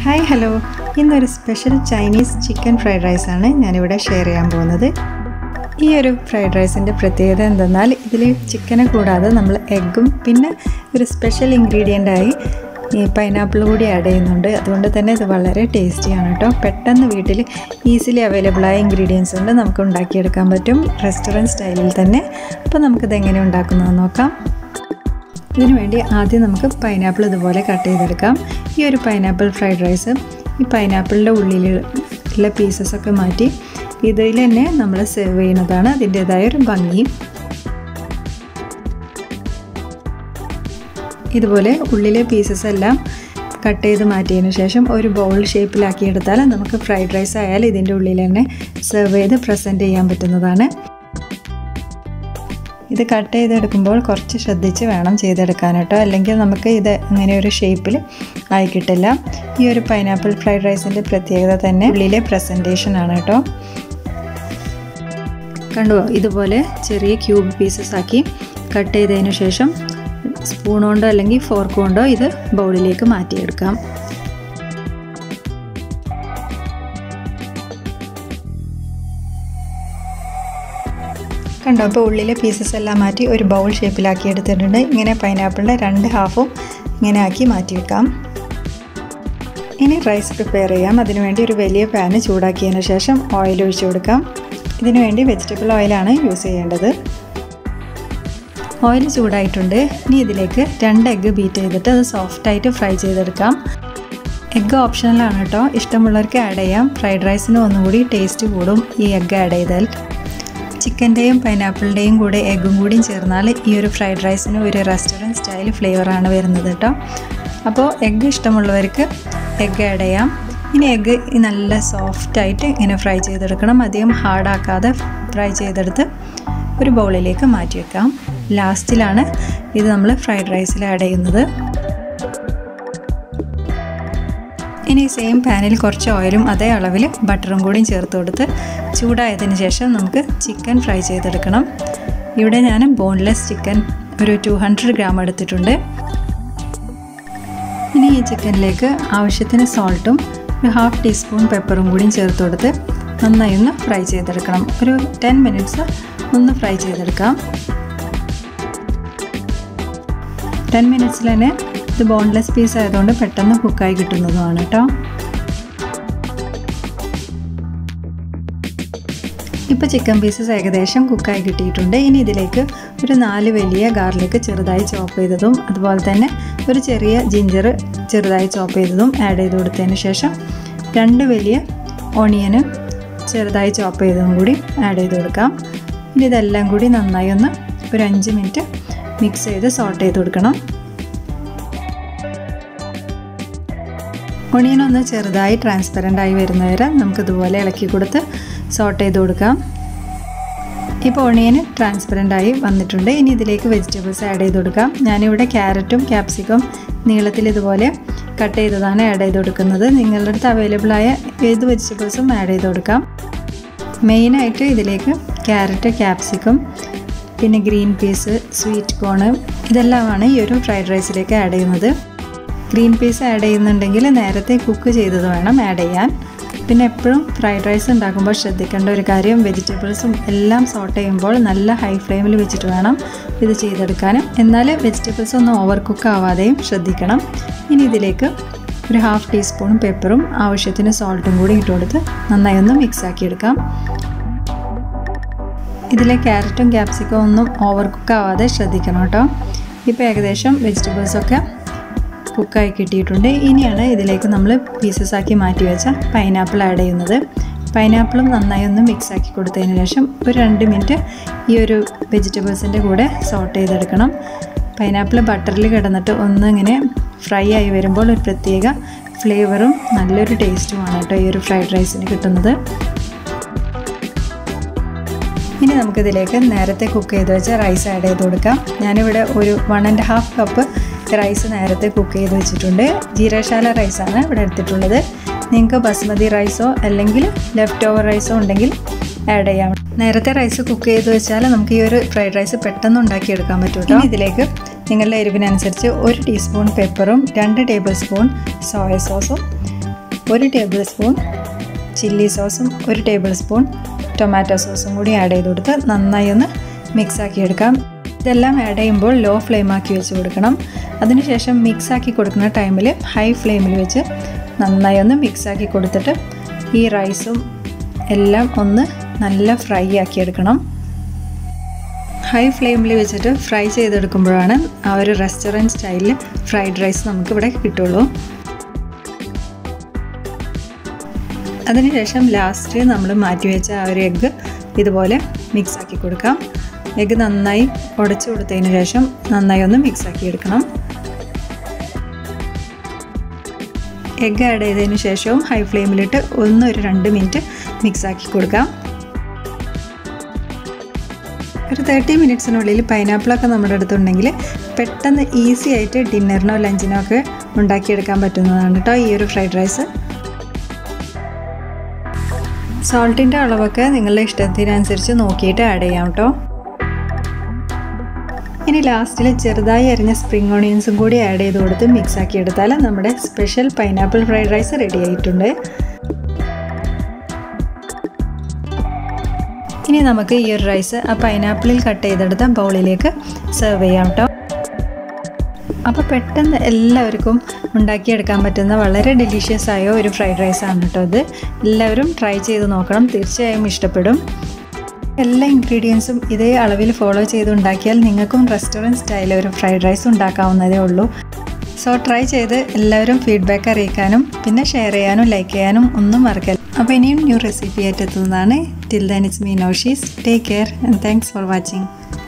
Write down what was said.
hi hello ഇന്നൊരു special Chinese chicken fried റൈസാണ് ഞാനിവിടെ ഷെയർ ചെയ്യാൻ പോകുന്നത് ഈ ഒരു ഫ്രൈഡ് റൈസിൻ്റെ പ്രത്യേകത എന്തെന്നാൽ ഇതിൽ ചിക്കനെ കൂടാതെ നമ്മൾ എഗ്ഗും പിന്നെ ഒരു സ്പെഷ്യൽ ഇൻഗ്രീഡിയൻ്റായി ഈ പൈനാപ്പിൾ കൂടി ആഡ് ചെയ്യുന്നുണ്ട് അതുകൊണ്ട് തന്നെ ഇത് വളരെ ടേസ്റ്റിയാണ് കേട്ടോ പെട്ടെന്ന് വീട്ടിൽ ഈസിലി അവൈലബിളായ ഇൻഗ്രീഡിയൻസ് കൊണ്ട് നമുക്ക് ഉണ്ടാക്കിയെടുക്കാൻ പറ്റും റെസ്റ്റോറൻറ്റ് സ്റ്റൈലിൽ തന്നെ അപ്പോൾ നമുക്കിത് എങ്ങനെ ഉണ്ടാക്കുന്നതെന്ന് നോക്കാം ഇതിനു വേണ്ടി ആദ്യം നമുക്ക് പൈനാപ്പിൾ ഇതുപോലെ കട്ട് ചെയ്തെടുക്കാം ഈ ഒരു പൈനാപ്പിൾ ഫ്രൈഡ് റൈസ് ഈ പൈനാപ്പിളിൻ്റെ ഉള്ളിലുള്ള പീസസ് ഒക്കെ മാറ്റി ഇതിൽ തന്നെ നമ്മൾ സെർവ് ചെയ്യുന്നതാണ് അതിൻ്റേതായ ഒരു ഭംഗി ഇതുപോലെ ഉള്ളിലെ പീസസ് എല്ലാം കട്ട് ചെയ്ത് മാറ്റിയതിന് ശേഷം ഒരു ബൗൾ ഷേപ്പിലാക്കി എടുത്താൽ നമുക്ക് ഫ്രൈഡ് റൈസ് ആയാൽ ഇതിൻ്റെ ഉള്ളിൽ തന്നെ സെർവ് ചെയ്ത് പ്രസൻറ്റ് ചെയ്യാൻ പറ്റുന്നതാണ് ഇത് കട്ട് ചെയ്തെടുക്കുമ്പോൾ കുറച്ച് ശ്രദ്ധിച്ച് വേണം ചെയ്തെടുക്കാൻ കേട്ടോ അല്ലെങ്കിൽ നമുക്ക് ഇത് അങ്ങനെ ഒരു ഷേപ്പിൽ ആയി കിട്ടില്ല ഈ ഒരു പൈനാപ്പിൾ ഫ്രൈഡ് റൈസിൻ്റെ പ്രത്യേകത തന്നെ ഉള്ളിലെ പ്രസൻറ്റേഷൻ ആണ് കേട്ടോ കണ്ടുവോ ഇതുപോലെ ചെറിയ ക്യൂബ് പീസസ് ആക്കി കട്ട് ചെയ്തതിന് ശേഷം സ്പൂൺ കൊണ്ടോ അല്ലെങ്കിൽ ഫോർക്ക് കൊണ്ടോ ഇത് ബൗളിലേക്ക് മാറ്റിയെടുക്കാം കണ്ടോ അപ്പോൾ ഉള്ളിലെ പീസസ് എല്ലാം മാറ്റി ഒരു ബൗൾ ഷേപ്പിലാക്കി എടുത്തിട്ടുണ്ട് ഇങ്ങനെ പൈനാപ്പിളിൻ്റെ രണ്ട് ഹാഫും ഇങ്ങനെ ആക്കി മാറ്റി വെക്കാം ഇനി റൈസ് പ്രിപ്പയർ ചെയ്യാം അതിനുവേണ്ടി ഒരു വലിയ പാന് ചൂടാക്കിയതിന് ശേഷം ഓയിൽ ഒഴിച്ചു കൊടുക്കാം ഇതിനു വേണ്ടി വെജിറ്റബിൾ ഓയിലാണ് യൂസ് ചെയ്യേണ്ടത് ഓയിൽ ചൂടായിട്ടുണ്ട് ഇനി ഇതിലേക്ക് രണ്ട് എഗ്ഗ് ബീറ്റ് ചെയ്തിട്ട് അത് സോഫ്റ്റായിട്ട് ഫ്രൈ ചെയ്തെടുക്കാം എഗ്ഗ് ഓപ്ഷണലാണ് കേട്ടോ ഇഷ്ടമുള്ളവർക്ക് ആഡ് ചെയ്യാം ഫ്രൈഡ് റൈസിന് ഒന്നുകൂടി ടേസ്റ്റ് കൂടും ഈ എഗ്ഗ് ആഡ് ചെയ്താൽ ചിക്കൻ്റെയും പൈനാപ്പിളിൻ്റെയും കൂടെ എഗ്ഗും കൂടിയും ചേർന്നാൽ ഈ ഒരു ഫ്രൈഡ് റൈസിന് ഒരു റെസ്റ്റോറൻറ്റ് സ്റ്റൈൽ ഫ്ലേവറാണ് വരുന്നത് കേട്ടോ അപ്പോൾ എഗ്ഗ് ഇഷ്ടമുള്ളവർക്ക് എഗ്ഗ് ആഡ് ചെയ്യാം ഇനി എഗ്ഗ് നല്ല സോഫ്റ്റായിട്ട് ഇങ്ങനെ ഫ്രൈ ചെയ്തെടുക്കണം അധികം ഹാർഡാക്കാതെ ഫ്രൈ ചെയ്തെടുത്ത് ഒരു ബൗളിലേക്ക് മാറ്റി വെക്കാം ലാസ്റ്റിലാണ് ഇത് നമ്മൾ ഫ്രൈഡ് റൈസിൽ ആഡ് ചെയ്യുന്നത് ഇനി സെയിം പാനിൽ കുറച്ച് ഓയിലും അതേ അളവിൽ ബട്ടറും കൂടിയും ചേർത്ത് കൊടുത്ത് ചൂടായതിന് ശേഷം നമുക്ക് ചിക്കൻ ഫ്രൈ ചെയ്തെടുക്കണം ഇവിടെ ഞാൻ ബോൺലെസ് ചിക്കൻ ഒരു ടു ഹൺഡ്രഡ് ഗ്രാം എടുത്തിട്ടുണ്ട് ഇനി ഈ ചിക്കനിലേക്ക് ആവശ്യത്തിന് സോൾട്ടും ഒരു ഹാഫ് ടീസ്പൂൺ പെപ്പറും കൂടിയും ചേർത്ത് കൊടുത്ത് നന്നായി ഒന്ന് ഫ്രൈ ചെയ്തെടുക്കണം ഒരു ടെൻ മിനിറ്റ്സ് ഒന്ന് ഫ്രൈ ചെയ്തെടുക്കാം ടെൻ മിനിറ്റ്സിൽ തന്നെ ഇത് ബോൺലെസ് പീസ് ആയതുകൊണ്ട് പെട്ടെന്ന് കുക്കായി കിട്ടുന്നതുമാണ് കേട്ടോ ഇപ്പോൾ ചിക്കൻ പീസസ് ഏകദേശം കുക്കായി കിട്ടിയിട്ടുണ്ട് ഇനി ഇതിലേക്ക് ഒരു നാല് വലിയ ഗാർലിക് ചെറുതായി ചോപ്പ് ചെയ്തതും അതുപോലെ തന്നെ ഒരു ചെറിയ ജിഞ്ചർ ചെറുതായി ചോപ്പ് ചെയ്തതും ആഡ് ചെയ്ത് കൊടുത്തതിന് ശേഷം രണ്ട് വലിയ ഓണിയന് ചെറുതായി ചോപ്പ് ചെയ്തതും കൂടി ആഡ് ചെയ്ത് കൊടുക്കാം ഇനി ഇതെല്ലാം കൂടി നന്നായി ഒന്ന് ഒരു അഞ്ച് മിനിറ്റ് മിക്സ് ചെയ്ത് സോട്ട് ചെയ്ത് കൊടുക്കണം ഒണിയൻ ഒന്ന് ചെറുതായി ട്രാൻസ്പെറൻ്റ് ആയി വരുന്നവരെ നമുക്കിതുപോലെ ഇളക്കി കൊടുത്ത് സോട്ട് ചെയ്ത് കൊടുക്കാം ഇപ്പോൾ ഒണിയന് ട്രാൻസ്പെറൻ്റ് ആയി വന്നിട്ടുണ്ട് ഇനി ഇതിലേക്ക് വെജിറ്റബിൾസ് ആഡ് ചെയ്ത് കൊടുക്കാം ഞാനിവിടെ ക്യാരറ്റും ക്യാപ്സിക്കം നീളത്തിൽ ഇതുപോലെ കട്ട് ചെയ്തതാണ് ആഡ് ചെയ്ത് കൊടുക്കുന്നത് നിങ്ങളുടെ അടുത്ത് അവൈലബിൾ ആയ ഏത് വെജിറ്റബിൾസും ആഡ് ചെയ്ത് കൊടുക്കാം മെയിനായിട്ട് ഇതിലേക്ക് ക്യാരറ്റ് ക്യാപ്സിക്കം പിന്നെ ഗ്രീൻ പീസ് സ്വീറ്റ് കോണ് ഇതെല്ലാമാണ് ഈ ഒരു ഫ്രൈഡ് റൈസിലേക്ക് ആഡ് ചെയ്യുന്നത് ഗ്രീൻ പീസ് ആഡ് ചെയ്യുന്നുണ്ടെങ്കിൽ നേരത്തെ കുക്ക് ചെയ്തത് വേണം ആഡ് ചെയ്യാൻ പിന്നെ എപ്പോഴും ഫ്രൈഡ് റൈസ് ഉണ്ടാക്കുമ്പോൾ ശ്രദ്ധിക്കേണ്ട ഒരു കാര്യം വെജിറ്റബിൾസും എല്ലാം സോട്ട് ചെയ്യുമ്പോൾ നല്ല ഹൈ ഫ്ലെയിമിൽ വെച്ചിട്ട് വേണം ഇത് ചെയ്തെടുക്കാനും എന്നാൽ വെജിറ്റബിൾസ് ഒന്നും ഓവർ കുക്ക് ആവാതെയും ശ്രദ്ധിക്കണം ഇനി ഇതിലേക്ക് ഒരു ഹാഫ് ടീസ്പൂൺ പെപ്പറും ആവശ്യത്തിന് സോൾട്ടും കൂടി ഇട്ട് കൊടുത്ത് നന്നായി ഒന്ന് മിക്സ് ആക്കിയെടുക്കാം ഇതിലെ ക്യാരറ്റും ക്യാപ്സിക്കും ഒന്നും ഓവർ കുക്ക് ആവാതെ ശ്രദ്ധിക്കണം കേട്ടോ ഇപ്പോൾ ഏകദേശം വെജിറ്റബിൾസൊക്കെ കുക്കായി കിട്ടിയിട്ടുണ്ട് ഇനിയാണ് ഇതിലേക്ക് നമ്മൾ പീസസ് ആക്കി മാറ്റി വെച്ച പൈനാപ്പിൾ ആഡ് ചെയ്യുന്നത് പൈനാപ്പിളും നന്നായി ഒന്ന് മിക്സ് ആക്കി കൊടുത്തതിന് ശേഷം ഒരു രണ്ട് മിനിറ്റ് ഈ ഒരു വെജിറ്റബിൾസിൻ്റെ കൂടെ സോട്ട് ചെയ്തെടുക്കണം പൈനാപ്പിൾ ബട്ടറിൽ കിടന്നിട്ട് ഒന്ന് ഇങ്ങനെ ഫ്രൈ ആയി വരുമ്പോൾ ഒരു പ്രത്യേക ഫ്ലേവറും നല്ലൊരു ടേസ്റ്റുമാണ് കേട്ടോ ഈ ഒരു ഫ്രൈഡ് റൈസിന് കിട്ടുന്നത് ഇനി നമുക്കിതിലേക്ക് നേരത്തെ കുക്ക് ചെയ്ത് വെച്ച റൈസ് ആഡ് ചെയ്ത് കൊടുക്കാം ഞാനിവിടെ ഒരു one and half cup rice നേരത്തെ കുക്ക് ചെയ്ത് വെച്ചിട്ടുണ്ട് ജീരശാല റൈസാണ് ഇവിടെ എടുത്തിട്ടുള്ളത് നിങ്ങൾക്ക് ബസ്മതി റൈസോ അല്ലെങ്കിൽ ലെഫ്റ്റ് ഓവർ റൈസോ ഉണ്ടെങ്കിൽ ആഡ് ചെയ്യാം നേരത്തെ റൈസ് കുക്ക് ചെയ്ത് വെച്ചാൽ നമുക്ക് ഈ ഒരു ഫ്രൈഡ് റൈസ് പെട്ടെന്ന് ഉണ്ടാക്കിയെടുക്കാൻ പറ്റും കേട്ടോ ഇതിലേക്ക് നിങ്ങളുടെ എരിവിനനുസരിച്ച് ഒരു ടീസ്പൂൺ പെപ്പറും രണ്ട് ടേബിൾ സ്പൂൺ സോയ സോസും ഒരു ടേബിൾ സ്പൂൺ ചില്ലി സോസും ഒരു ടേബിൾ സ്പൂൺ ടൊമാറ്റോ സോസും കൂടി ആഡ് ചെയ്ത് കൊടുത്ത് നന്നായി ഒന്ന് മിക്സ് ആക്കി എടുക്കാം ഇതെല്ലാം ആഡ് ചെയ്യുമ്പോൾ ലോ ഫ്ലെയിം ആക്കി വെച്ച് കൊടുക്കണം അതിനുശേഷം മിക്സ് ആക്കി കൊടുക്കുന്ന ടൈമിൽ ഹൈ ഫ്ലെയിമിൽ വെച്ച് നന്നായി ഒന്ന് മിക്സ് ആക്കി കൊടുത്തിട്ട് ഈ റൈസും എല്ലാം ഒന്ന് നല്ല ഫ്രൈ ആക്കി എടുക്കണം ഹൈ ഫ്ലെയിമിൽ വെച്ചിട്ട് ഫ്രൈ ചെയ്തെടുക്കുമ്പോഴാണ് ആ ഒരു റെസ്റ്റോറൻറ്റ് സ്റ്റൈലിൽ ഫ്രൈഡ് റൈസ് നമുക്കിവിടെ കിട്ടുള്ളൂ അതിനുശേഷം ലാസ്റ്റ് നമ്മൾ മാറ്റി വെച്ച ആ ഒരു എഗ്ഗ് ഇതുപോലെ മിക്സ് ആക്കി കൊടുക്കാം എഗ്ഗ് നന്നായി ഉടച്ചു കൊടുത്തതിന് ശേഷം നന്നായി ഒന്ന് മിക്സ് ആക്കി എടുക്കണം എഗ്ഗ് ആഡ് ചെയ്തതിന് ശേഷവും ഹൈ ഫ്ലെയിമിലിട്ട് ഒന്ന് ഒരു രണ്ട് മിനിറ്റ് മിക്സ് ആക്കി കൊടുക്കാം ഒരു തേർട്ടി മിനിറ്റ്സിനുള്ളിൽ പൈനാപ്പിളൊക്കെ നമ്മുടെ അടുത്തുണ്ടെങ്കിൽ പെട്ടെന്ന് ഈസി ആയിട്ട് ഡിന്നറിനോ ലഞ്ചിനോ ഒക്കെ ഉണ്ടാക്കിയെടുക്കാൻ പറ്റുന്നതാണ് കേട്ടോ ഈ ഒരു ഫ്രൈഡ് റൈസ് സോൾട്ടിൻ്റെ അളവൊക്കെ നിങ്ങളുടെ ഇഷ്ടത്തിനനുസരിച്ച് നോക്കിയിട്ട് ആഡ് ചെയ്യാം കേട്ടോ ഇനി ലാസ്റ്റിൽ ചെറുതായി അരിഞ്ഞ സ്പ്രിംഗ് ഓണിയൻസും കൂടി ആഡ് ചെയ്ത് കൊടുത്ത് മിക്സ് ആക്കി എടുത്താൽ നമ്മുടെ special pineapple fried rice ready ആയിട്ടുണ്ട് ഇനി നമുക്ക് ഈ ഒരു റൈസ് ആ പൈനാപ്പിളിൽ കട്ട് ചെയ്തെടുത്ത ബൗളിലേക്ക് സെർവ് ചെയ്യാം കേട്ടോ അപ്പോൾ പെട്ടെന്ന് എല്ലാവർക്കും ഉണ്ടാക്കിയെടുക്കാൻ പറ്റുന്ന വളരെ ഡെലീഷ്യസ് ആയ ഒരു ഫ്രൈഡ് റൈസ് ആണ് കേട്ടോ ഇത് എല്ലാവരും ട്രൈ ചെയ്ത് നോക്കണം തീർച്ചയായും ഇഷ്ടപ്പെടും എല്ലാ ഇൻഗ്രീഡിയൻസും ഇതേ അളവിൽ ഫോളോ ചെയ്ത് ഉണ്ടാക്കിയാൽ നിങ്ങൾക്കും റെസ്റ്റോറൻറ്റ് സ്റ്റൈലിൽ ഒരു ഫ്രൈഡ് റൈസ് ഉണ്ടാക്കാവുന്നതേ ഉള്ളൂ സോ ട്രൈ ചെയ്ത് എല്ലാവരും ഫീഡ്ബാക്ക് അറിയിക്കാനും പിന്നെ ഷെയർ ചെയ്യാനും ലൈക്ക് ചെയ്യാനും ഒന്നും മറക്കല്ല അപ്പോൾ ഇനിയും ന്യൂ റെസിപ്പി ആയിട്ട് എത്തുന്നതാണ് ടിൽ ദൻ ഇറ്റ്സ് മീ നോഷീസ് take care and thanks for watching